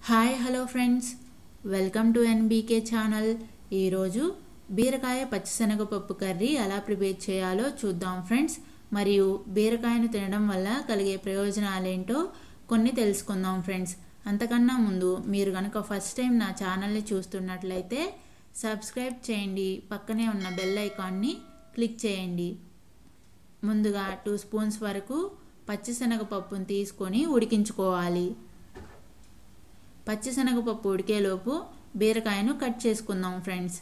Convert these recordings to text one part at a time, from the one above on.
hi hello friends welcome to NBK channel ఈరోజు బీరకాయ పచ్చిశనగపప్పు కర్రీ ఎలా ప్రిపేర్ చేయాలో చూద్దాం ఫ్రెండ్స్ మరియు బీరకాయను తినడం వల్ల కలిగే ప్రయోజనాలేంటో కొన్ని తెలుసుకుందాం ఫ్రెండ్స్ అంతకన్నా ముందు మీరు కనుక ఫస్ట్ టైం నా ఛానల్ని చూస్తున్నట్లయితే సబ్స్క్రైబ్ చేయండి పక్కనే ఉన్న బెల్ ఐకాన్ని క్లిక్ చేయండి ముందుగా టూ స్పూన్స్ వరకు పచ్చిశనగపప్పును తీసుకొని ఉడికించుకోవాలి పచ్చిశనగపప్పు ఉడికేలోపు బీరకాయను కట్ చేసుకుందాం ఫ్రెండ్స్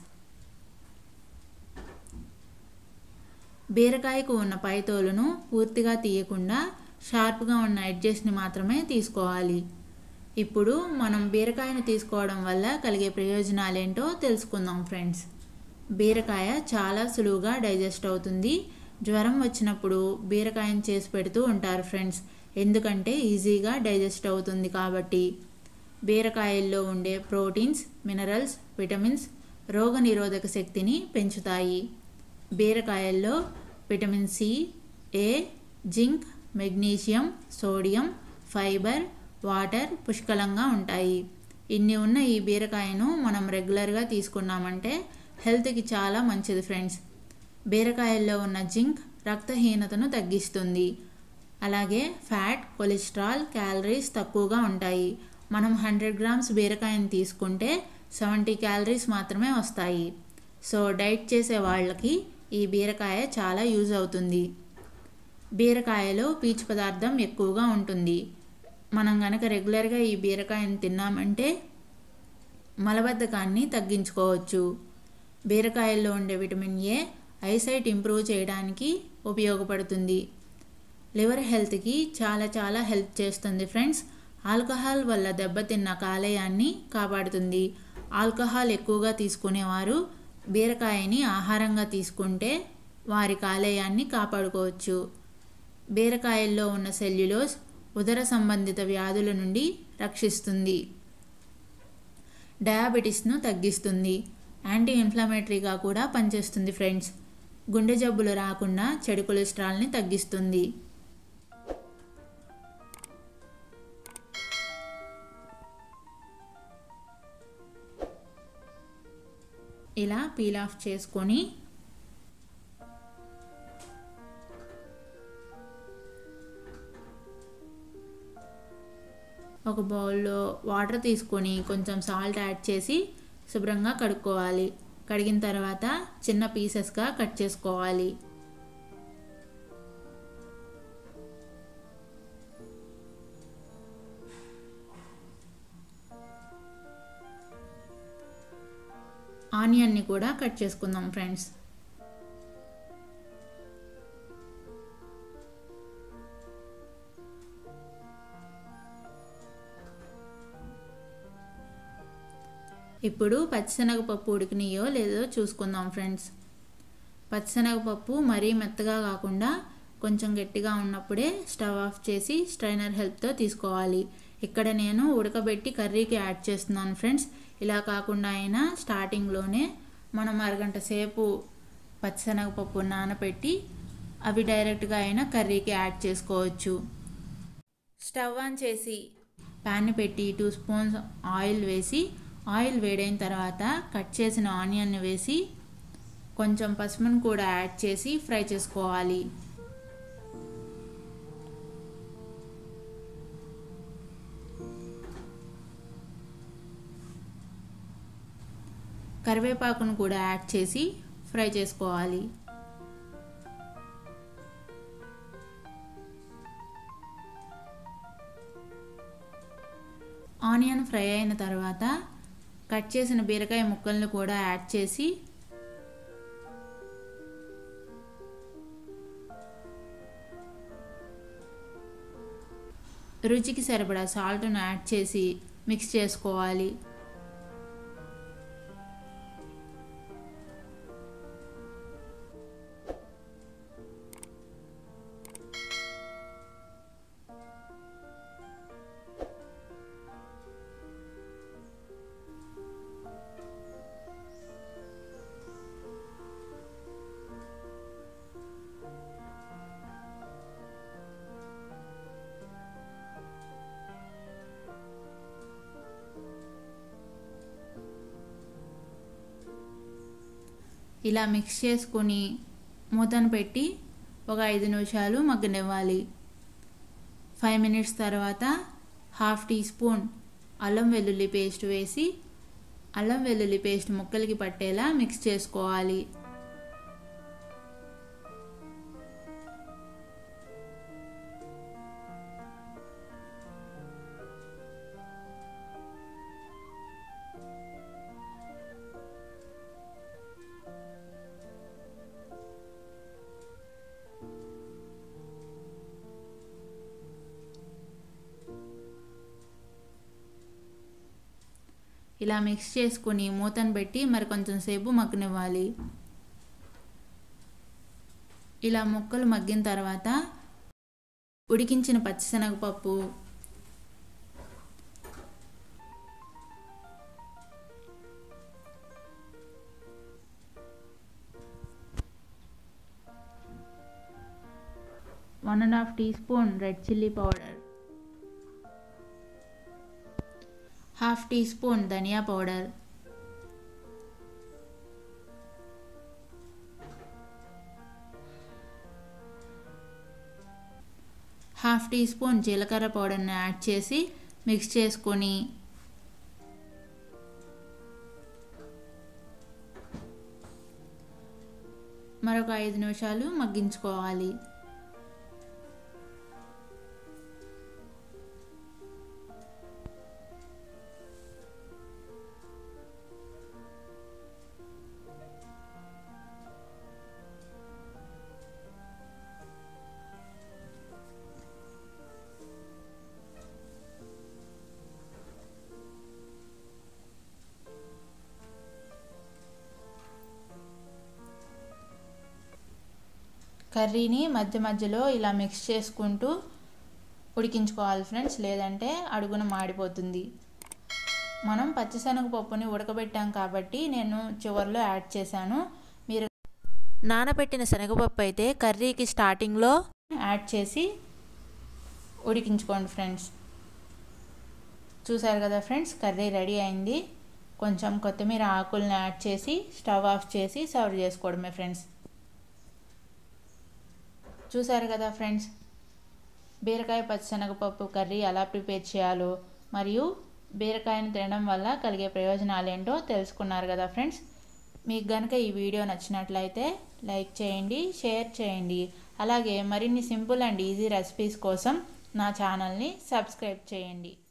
బీరకాయకు ఉన్న పైతోలును పూర్తిగా తీయకుండా షార్ప్గా ఉన్న ఎడ్జెస్ని మాత్రమే తీసుకోవాలి ఇప్పుడు మనం బీరకాయను తీసుకోవడం వల్ల కలిగే ప్రయోజనాలేంటో తెలుసుకుందాం ఫ్రెండ్స్ బీరకాయ చాలా సులువుగా డైజెస్ట్ అవుతుంది జ్వరం వచ్చినప్పుడు బీరకాయను చేసి పెడుతూ ఉంటారు ఫ్రెండ్స్ ఎందుకంటే ఈజీగా డైజెస్ట్ అవుతుంది కాబట్టి బీరకాయల్లో ఉండే ప్రోటీన్స్ మినరల్స్ విటమిన్స్ రోగనిరోధక శక్తిని పెంచుతాయి బీరకాయల్లో vitamin C A zinc magnesium sodium fibre water పుష్కలంగా ఉంటాయి ఇన్ని ఉన్న ఈ బీరకాయను మనం రెగ్యులర్గా తీసుకున్నామంటే హెల్త్కి చాలా మంచిది ఫ్రెండ్స్ బీరకాయల్లో ఉన్న జింక్ రక్తహీనతను తగ్గిస్తుంది అలాగే ఫ్యాట్ కొలెస్ట్రాల్ క్యాలరీస్ తక్కువగా ఉంటాయి మనం హండ్రెడ్ గ్రామ్స్ బీరకాయని తీసుకుంటే సెవెంటీ క్యాలరీస్ మాత్రమే వస్తాయి సో డైట్ చేసే వాళ్ళకి ఈ బీరకాయ చాలా యూజ్ అవుతుంది బీరకాయలో పీచు పదార్థం ఎక్కువగా ఉంటుంది మనం కనుక రెగ్యులర్గా ఈ బీరకాయని తిన్నామంటే మలబద్ధకాన్ని తగ్గించుకోవచ్చు బీరకాయల్లో ఉండే విటమిన్ ఏ ఐసైట్ ఇంప్రూవ్ చేయడానికి ఉపయోగపడుతుంది లివర్ హెల్త్కి చాలా చాలా హెల్ప్ చేస్తుంది ఫ్రెండ్స్ ఆల్కహాల్ వల్ల దెబ్బతిన్న కాలేయాన్ని కాపాడుతుంది ఆల్కహాల్ ఎక్కువగా తీసుకునేవారు బీరకాయని ఆహారంగా తీసుకుంటే వారి కాలేయాన్ని కాపాడుకోవచ్చు బీరకాయల్లో ఉన్న సెల్యులోస్ ఉదర సంబంధిత వ్యాధుల నుండి రక్షిస్తుంది డయాబెటీస్ను తగ్గిస్తుంది యాంటీ ఇన్ఫ్లమేటరీగా కూడా పనిచేస్తుంది ఫ్రెండ్స్ గుండె జబ్బులు రాకుండా చెడు కొలెస్ట్రాల్ని తగ్గిస్తుంది ఇలా పీల్ ఆఫ్ చేసుకొని ఒక బౌల్లో వాటర్ తీసుకొని కొంచెం సాల్ట్ యాడ్ చేసి శుభ్రంగా కడుక్కోవాలి కడిగిన తర్వాత చిన్న పీసెస్గా కట్ చేసుకోవాలి ఆనియన్ని కూడా కట్ చేసుకుందాం ఫ్రెండ్స్ ఇప్పుడు పచ్చిశనగపప్పు ఉడికినాయో లేదో చూసుకుందాం ఫ్రెండ్స్ పచ్చిశనగపప్పు మరీ మెత్తగా కాకుండా కొంచెం గట్టిగా ఉన్నప్పుడే స్టవ్ ఆఫ్ చేసి స్ట్రైనర్ హెల్ప్తో తీసుకోవాలి ఇక్కడ నేను ఉడకబెట్టి కర్రీకి యాడ్ చేస్తున్నాను ఫ్రెండ్స్ ఇలా కాకుండా అయినా స్టార్టింగ్లోనే మనం అరగంట సేపు పచ్చిశనగపప్పు నానబెట్టి అవి డైరెక్ట్గా అయినా కర్రీకి యాడ్ చేసుకోవచ్చు స్టవ్ ఆన్ చేసి ప్యాన్ పెట్టి టూ స్పూన్స్ ఆయిల్ వేసి ఆయిల్ వేడైన తర్వాత కట్ చేసిన ఆనియన్ వేసి కొంచెం పసుపును కూడా యాడ్ చేసి ఫ్రై చేసుకోవాలి కరివేపాకును కూడా యాడ్ చేసి ఫ్రై చేసుకోవాలి ఆనియన్ ఫ్రై అయిన తర్వాత కట్ చేసిన బీరకాయ ముక్కలను కూడా యాడ్ చేసి రుచికి సరిపడా సాల్ట్ను యాడ్ చేసి మిక్స్ చేసుకోవాలి ఇలా మిక్స్ చేసుకొని మూతను పెట్టి ఒక ఐదు నిమిషాలు మగ్గనివ్వాలి ఫైవ్ మినిట్స్ తర్వాత హాఫ్ టీ స్పూన్ అల్లం వెల్లుల్లి పేస్ట్ వేసి అల్లం వెల్లుల్లి పేస్ట్ ముక్కలకి పట్టేలా మిక్స్ చేసుకోవాలి ఇలా మిక్స్ చేసుకుని మూతను పెట్టి మరి కొంచెం సేపు మగ్గనివ్వాలి ఇలా ముక్కలు మగ్గిన తర్వాత ఉడికించిన పచ్చిశనగపప్పు one and half teaspoon red chilli powder half teaspoon ధనియా పౌడర్ హాఫ్ టీ స్పూన్ జీలకర్ర పౌడర్ని యాడ్ చేసి మిక్స్ చేసుకొని మరొక ఐదు నిమిషాలు మగ్గించుకోవాలి కర్రీని మధ్య మధ్యలో ఇలా మిక్స్ చేసుకుంటూ ఉడికించుకోవాలి ఫ్రెండ్స్ లేదంటే అడుగున మాడిపోతుంది మనం పచ్చిశనగపప్పుని ఉడకబెట్టాం కాబట్టి నేను చివరిలో యాడ్ చేశాను మీరు నానబెట్టిన శనగపప్పు అయితే కర్రీకి స్టార్టింగ్లో యాడ్ చేసి ఉడికించుకోండి ఫ్రెండ్స్ చూసారు కదా ఫ్రెండ్స్ కర్రీ రెడీ అయింది కొంచెం కొత్తిమీర ఆకుల్ని యాడ్ చేసి స్టవ్ ఆఫ్ చేసి సర్వ్ చేసుకోవడమే ఫ్రెండ్స్ చూసారు కదా ఫ్రెండ్స్ బీరకాయ పచ్చిశనగపప్పు కర్రీ ఎలా ప్రిపేర్ చేయాలో మరియు బీరకాయను తినడం వల్ల కలిగే ప్రయోజనాలు ఏంటో తెలుసుకున్నారు కదా ఫ్రెండ్స్ మీకు కనుక ఈ వీడియో నచ్చినట్లయితే లైక్ చేయండి షేర్ చేయండి అలాగే మరిన్ని సింపుల్ అండ్ ఈజీ రెసిపీస్ కోసం నా ఛానల్ని సబ్స్క్రైబ్ చేయండి